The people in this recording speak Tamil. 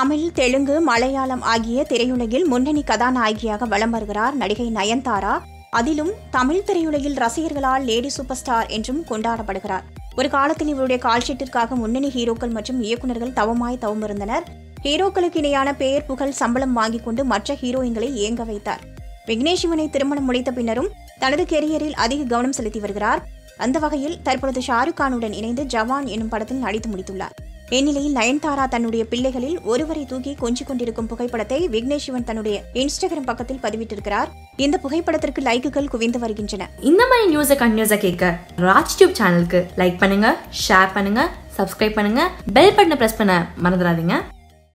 தமிழ் தெலுங்கு மலையாளம் ஆகிய திரையுலகில் முன்னணி கதாநாயகியாக வலம் வருகிறார் நடிகை நயன்தாரா அதிலும் தமிழ் திரையுலகில் ரசிகர்களால் லேடி சூப்பர் ஸ்டார் என்றும் கொண்டாடப்படுகிறார் ஒரு காலத்தில் இவருடைய கால்ஷீட்டிற்காக முன்னணி ஹீரோக்கள் மற்றும் இயக்குநர்கள் தவமாய் தவம் இருந்தனர் ஹீரோக்களுக்கு இணையான பெயர் புகழ் சம்பளம் வாங்கிக் கொண்டு மற்ற ஹீரோயின்களை ஏங்க வைத்தார் விக்னேஷ் சிவனை திருமணம் முடித்த பின்னரும் தனது கெரியரில் அதிக கவனம் செலுத்தி வருகிறார் அந்த வகையில் தற்பொழுது ஷாருக் கானுடன் இணைந்து ஜவான் எனும் படத்தில் நடித்து முடித்துள்ளார் இந்நிலையில் நயன்தாரா தன்னுடைய பிள்ளைகளில் ஒருவரை தூக்கி கொஞ்சிக் கொண்டிருக்கும் புகைப்படத்தை விக்னேஷ் சிவன் தன்னுடைய இன்ஸ்டாகிராம் பக்கத்தில் பதிவிட்டிருக்கிறார் இந்த புகைப்படத்திற்கு லைக்குகள் குவிந்து வருகின்றன இந்த மாதிரி நியூஸை கண்டினியூஸாக கேட்க ராஜ் டியூப் சேனலுக்கு லைக் பண்ணுங்க ஷேர் பண்ணுங்க சப்ஸ்கிரைப் பண்ணுங்க பெல் பட்டனை ப்ரெஸ் பண்ண மறந்துடாதீங்க